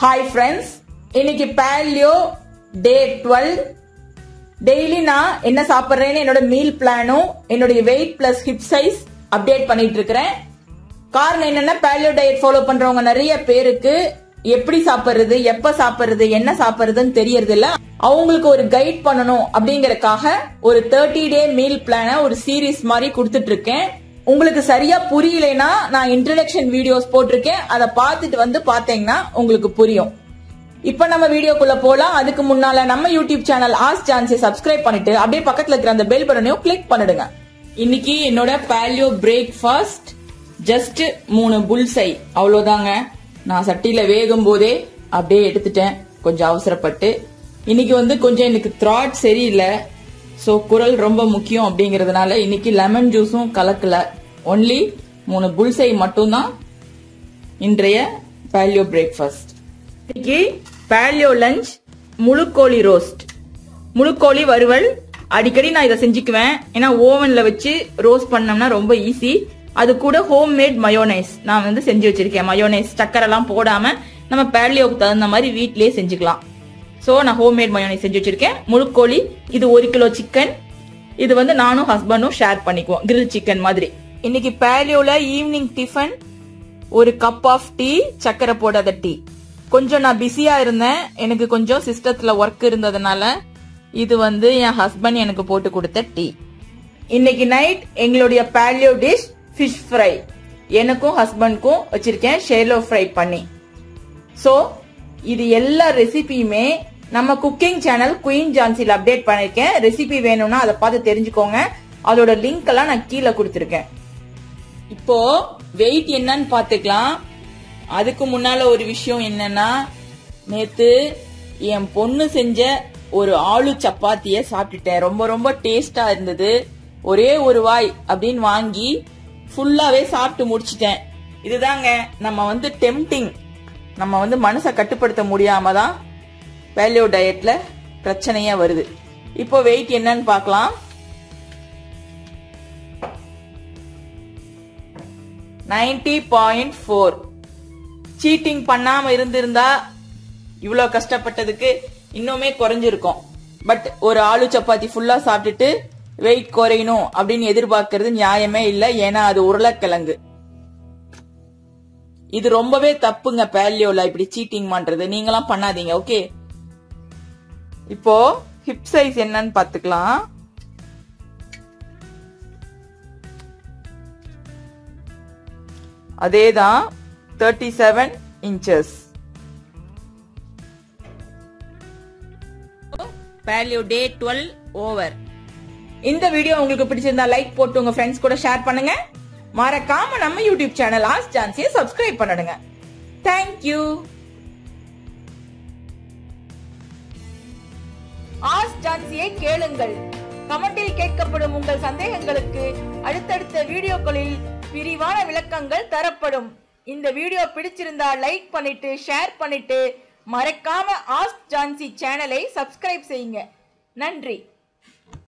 hi friends இன்னைக்கு paleo day twelve daily நான் என்ன சாப்பிட்றேன்னு என்னோட மீல் பிளானும் என்னுடைய weight plus hip size update பண்ணிட்டு இருக்கிறேன் காரணம் என்னன்னா பேலியோ டயட் ஃபாலோ பண்றவங்க நிறைய பேருக்கு எப்படி சாப்பிடுறது எப்ப சாப்பிடுறது என்ன சாப்பிடுறதுன்னு தெரியறது இல்ல அவங்களுக்கு ஒரு கைட் பண்ணணும் அப்படிங்கறக்காக ஒரு தேர்ட்டி டே மீல் பிளான ஒரு சீரீஸ் மாதிரி கொடுத்துட்டு இருக்கேன் உங்களுக்கு சரியா புரியலைன்னா நான் இன்ட்ரடக்ஷன் வீடியோஸ் போட்டிருக்கேன் அதை பார்த்துட்டு வந்து பாத்தீங்கன்னா உங்களுக்கு புரியும் இப்ப நம்ம வீடியோக்குள்ள போலாம் அதுக்கு முன்னால நம்ம யூடியூப் சேனல் ஆஸ் சான்ஸை சப்ஸ்கிரைப் பண்ணிட்டு அப்படியே பக்கத்துல இருக்கிற அந்த பெல் பட்டனையும் கிளிக் பண்ணிடுங்க இன்னைக்கு என்னோட பேலியோ பிரேக்ஃபாஸ்ட் ஜஸ்ட் மூணு புல்சை அவ்வளவுதாங்க நான் சட்டியில வேகும் போதே அப்படியே எடுத்துட்டேன் கொஞ்சம் அவசரப்பட்டு இன்னைக்கு வந்து கொஞ்சம் எனக்கு த்ராட் சரியில்லை ஸோ குரல் ரொம்ப முக்கியம் அப்படிங்கறதுனால இன்னைக்கு லெமன் ஜூஸும் கலக்கல ஒன்லி மூணு புல்சை மட்டும்தான் இன்றைய பேலியோ பிரேக்ஃபாஸ்ட் இன்னைக்கு பேலியோ லஞ்ச் முழுக்கோழி ரோஸ்ட் முழுக்கோழி வறுவல் அடிக்கடி நான் இதை செஞ்சுக்குவேன் ஏன்னா ஓவன்ல வச்சு ரோஸ்ட் பண்ணோம்னா ரொம்ப ஈஸி அது கூட ஹோம் மேட் மயோனைஸ் நான் வந்து செஞ்சு வச்சிருக்கேன் மயோனைஸ் சக்கரை எல்லாம் போடாம நம்ம பேலியோக்கு தகுந்த மாதிரி வீட்லயே செஞ்சுக்கலாம் ஸோ நான் ஹோம் மேட் மயோனைஸ் செஞ்சு வச்சிருக்கேன் முழுக்கோழி இது ஒரு கிலோ சிக்கன் இது வந்து நானும் ஹஸ்பண்டும் ஷேர் பண்ணிக்குவோம் கிரில் சிக்கன் மாதிரி இன்னைக்கு பேலியோல ஈவினிங் டிஃபன் ஒரு கப் ஆஃப் டீ சக்கரை போடாத டீ கொஞ்சம் நான் பிஸியா இருந்தேன் எனக்கு கொஞ்சம் சிஸ்டத்துல ஒர்க் இருந்ததுனால இது வந்து என் ஹஸ்பண்ட் எனக்கு போட்டு கொடுத்த டீ இன்னைக்கு நைட் எங்களுடைய பேலியோ டிஷ் ஃபிஷ் ஃப்ரை எனக்கும் ஹஸ்பண்ட்க்கும் வச்சிருக்கேன் ஷேலோ ஃப்ரை பண்ணி சோ இது எல்லா ரெசிபியுமே நம்ம குக்கிங் சேனல் குயின் ஜான்சில அப்டேட் பண்ணிருக்கேன் ரெசிபி வேணும்னா அதை பார்த்து தெரிஞ்சுக்கோங்க அதோட லிங்க் எல்லாம் நான் கீழே கொடுத்துருக்கேன் இப்போ வெயிட் என்னன்னு பாத்துக்கலாம் அதுக்கு முன்னால ஒரு விஷயம் என்னன்னா நேத்து என் பொண்ணு செஞ்ச ஒரு ஆளு சப்பாத்திய சாப்பிட்டுட்டேன் ரொம்ப ரொம்ப டேஸ்டா இருந்தது ஒரே ஒரு வாய் அப்படின்னு வாங்கி ஃபுல்லாவே சாப்பிட்டு முடிச்சிட்டேன் இதுதாங்க நம்ம வந்து டெம்டிங் நம்ம வந்து மனசை கட்டுப்படுத்த முடியாம தான் வேல்யூ டயட்ல பிரச்சனையா வருது இப்போ வெயிட் என்னன்னு பார்க்கலாம் நைன்டி பாயிண்ட் ஃபோர் சீட்டிங் பண்ணாம இருந்திருந்தா இவ்வளோ கஷ்டப்பட்டதுக்கு இன்னுமே குறைஞ்சிருக்கும் பட் ஒரு ஆளு சப்பாத்தி ஃபுல்லா சாப்பிட்டுட்டு வெயிட் குறையணும் அப்படின்னு எதிர்பார்க்கறது நியாயமே இல்லை ஏன்னா அது உருளைக்கிழங்கு இது ரொம்பவே தப்புங்க பேலியோல இப்படி சீட்டிங் பண்றது நீங்களாம் பண்ணாதீங்க ஓகே இப்போ ஹிப் சைஸ் என்னன்னு பாத்துக்கலாம் அதேதான் thirty seven inches paleo day twelve over இந்த வீடியோ உங்களுக்கு பிடிச்சிருந்தா லைக் போட்டு உங்க ஃப்ரெண்ட்ஸ் கூட ஷேர் பண்ணுங்க மறக்காம நம்ம யூடியூப் சேனல் ஆஸ் சான்ஸியை சப்ஸ்கிரைப் பண்ணிடுங்க தேங்க்யூ ஆஸ் ஜான்சியை கேளுங்கள் கமெண்டில் கேட்கப்படும் உங்கள் சந்தேகங்களுக்கு அடுத்தடுத்த வீடியோக்களில் விரிவான விளக்கங்கள் தரப்படும் இந்த வீடியோ பிடிச்சிருந்தா லைக் பண்ணிட்டு ஷேர் பண்ணிட்டு மறக்காம ஆஸ்க் ஜான்சி சேனலை சப்ஸ்கிரைப் செய்யுங்க நன்றி